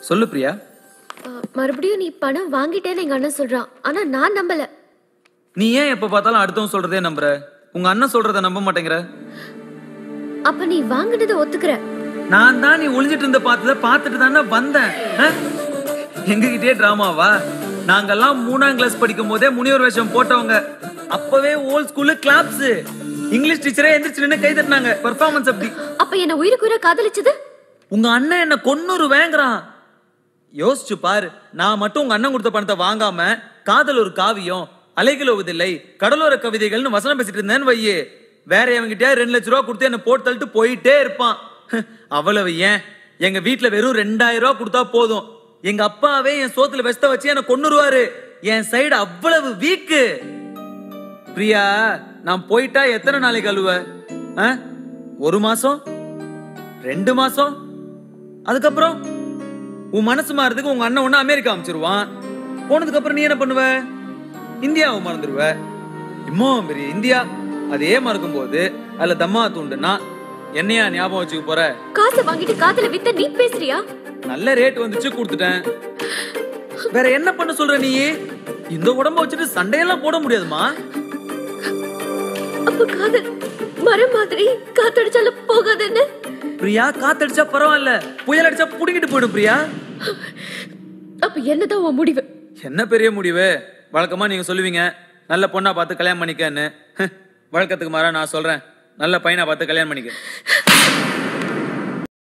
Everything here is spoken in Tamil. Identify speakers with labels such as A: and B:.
A: சொல்லு பிரியா
B: அஹ், மறுபடியும் நீ பணம் வாங்கிட்டேன்னு எங்க அண்ணன் சொல்றான் ஆனா நான் நம்பல
A: நீ ஏன் எப்ப பார்த்தாலும் அடுத்தவன் சொல்றதே நம்புற உங்க அண்ணன் சொல்றத நம்ப மாட்டேங்கிற
B: அப்ப நீ வாங்கினதை ஒத்துக்கிற
A: நான் தான் நீ ஒளிஞ்சிட்டு இருந்த பார்த்தத பார்த்துட்டு தானே வந்தேன் அஹ்? எங்ககிட்டயே டிராமாவா நாங்கெல்லாம் மூணாம் கிளாஸ் படிக்கும் போதே முனிவர் வேஷம் போட்டவங்க அப்பவே ஓல்ட் ஸ்கூல்ல கிளாப்ஸ் இங்கிலீஷ் டீச்சரே எந்திரிச்சு நின்னு கை தட்டினாங்க பெர்ஃபார்மன்ஸ் அப்படி
B: அப்ப என்ன உயிருக்கு உயிரை காதலிச்சது
A: உங்க அண்ணன் என்ன கொன்னூறு வேங்குறான் யோசிச்சு பாரு நான் மட்டும் உங்க அண்ணன் கொடுத்த பணத்தை வாங்காம காதல் ஒரு காவியம் அலைகள் ஓவதில்லை கடலோர கவிதைகள்னு வசனம் பேசிட்டு இருந்தேன்னு வையே வேற எவங்கிட்டயா ரெண்டு லட்ச ரூபா கொடுத்து என்ன போட்டு தள்ளிட்டு போயிட்டே இருப்பான் அவ்வளவு ஏன் எங்க வீட்ல வெறும் ரெண்டாயிரம் ரூபா கொடுத்தா போதும் எங்க அப்பாவே என் சோத்துல வெஸ்த வச்சு என்ன கொன்னுருவாரு என் சைடு அவ்வளவு வீக்கு பிரியா நான் போயிட்டா எத்தனை நாளைக்கு அழுவ ஆ? ஒரு மாசம் ரெண்டு மாசம் அதுக்கப்புறம் உன் மனசு மாறதுக்கு உங்க அண்ணன் ஒண்ணு அமெரிக்கா அமைச்சிருவான் போனதுக்கு அப்புறம் நீ என்ன பண்ணுவ இந்தியாவை மறந்துடுவ இம்மோ பெரிய இந்தியா அதே மறக்கும் போது அதுல தம்மா தூண்டுனா என்னையா ஞாபகம் வச்சுக்க போற
B: காசை வாங்கிட்டு காதல வித்த நீ பேசுறியா
A: நல்ல ரேட் வந்துச்சு கொடுத்துட்டேன் வேற என்ன பண்ண சொல்ற நீ இந்த உடம்ப வச்சுட்டு சண்டையெல்லாம் போட முடியாதுமா
B: அப்ப காதல் மரம் மாதிரி காத்தடிச்சாலும் போகாதுன்னு
A: பிரியா காத்தடிச்சா பரவாயில்ல புயல் அடிச்சா புடிங்கிட்டு போயிடும் பிரியா
B: அப்ப என்னதான் உன் முடிவு
A: என்ன பெரிய முடிவு வழக்கமா நீங்க சொல்லுவீங்க நல்ல பொண்ணா பார்த்து கல்யாணம் பண்ணிக்கன்னு வழக்கத்துக்கு மாறா நான் சொல்றேன் நல்ல பையனா பார்த்து கல்யாணம் பண்ணிக்க